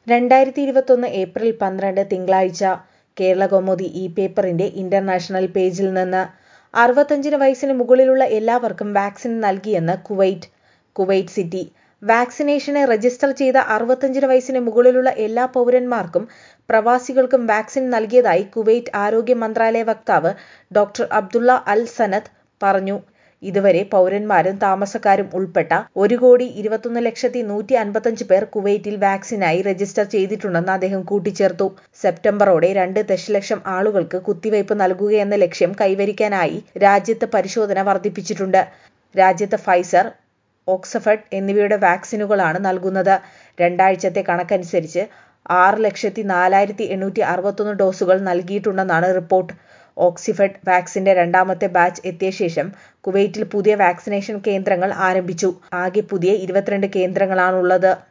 രണ്ടായിരത്തി ഇരുപത്തൊന്ന് ഏപ്രിൽ പന്ത്രണ്ട് തിങ്കളാഴ്ച കേരളകൗമുദി ഈ പേപ്പറിന്റെ ഇന്റർനാഷണൽ പേജിൽ നിന്ന് അറുപത്തഞ്ചിന് വയസ്സിന് മുകളിലുള്ള എല്ലാവർക്കും വാക്സിൻ നൽകിയെന്ന് കുവൈറ്റ് കുവൈറ്റ് സിറ്റി വാക്സിനേഷന് രജിസ്റ്റർ ചെയ്ത അറുപത്തഞ്ചിന് വയസ്സിന് മുകളിലുള്ള എല്ലാ പൗരന്മാർക്കും പ്രവാസികൾക്കും വാക്സിൻ നൽകിയതായി കുവൈറ്റ് ആരോഗ്യ മന്ത്രാലയ വക്താവ് ഡോക്ടർ അബ്ദുള്ള അൽ സനദ് പറഞ്ഞു. ഇതുവരെ പൗരന്മാരും താമസക്കാരും ഉൾപ്പെട്ട ഒരു കോടി ഇരുപത്തൊന്ന് ലക്ഷത്തി നൂറ്റി അൻപത്തഞ്ച് പേർ കുവൈറ്റിൽ വാക്സിനായി രജിസ്റ്റർ ചെയ്തിട്ടുണ്ടെന്ന് അദ്ദേഹം കൂട്ടിച്ചേർത്തു. സെപ്റ്റംബറോടെ രണ്ട് ദശലക്ഷം ആളുകൾക്ക് കുത്തിവയ്പ് നൽകുകയെന്ന ലക്ഷ്യം കൈവരിക്കാനായി രാജ്യത്ത് പരിശോധന വർധിപ്പിച്ചിട്ടുണ്ട്. രാജ്യത്ത് ഫൈസർ, ഓക്സ്ഫഡ് എന്നിവയുടെ വാക്സിനുകളാണ് നൽകുന്നത്. രണ്ടാഴ്ചത്തെ കണക്കനുസരിച്ച് ആറ് ലക്ഷത്തി നാലായിരത്തി എണ്ണൂറ്റി അറുപത്തൊന്ന് ഡോസുകൾ നൽകിയിട്ടുണ്ടെന്നാണ് റിപ്പോർട്ട്. ഓക്സ്ഫഡ് വാക്സിന്റെ രണ്ടാമത്തെ ബാച്ച് എത്തിയ ശേഷം കുവൈറ്റിൽ പുതിയ വാക്സിനേഷൻ കേന്ദ്രങ്ങൾ ആരംഭിച്ചു. ആകെ പുതിയ ഇരുപത്തിരണ്ട് കേന്ദ്രങ്ങളാണുള്ളത്.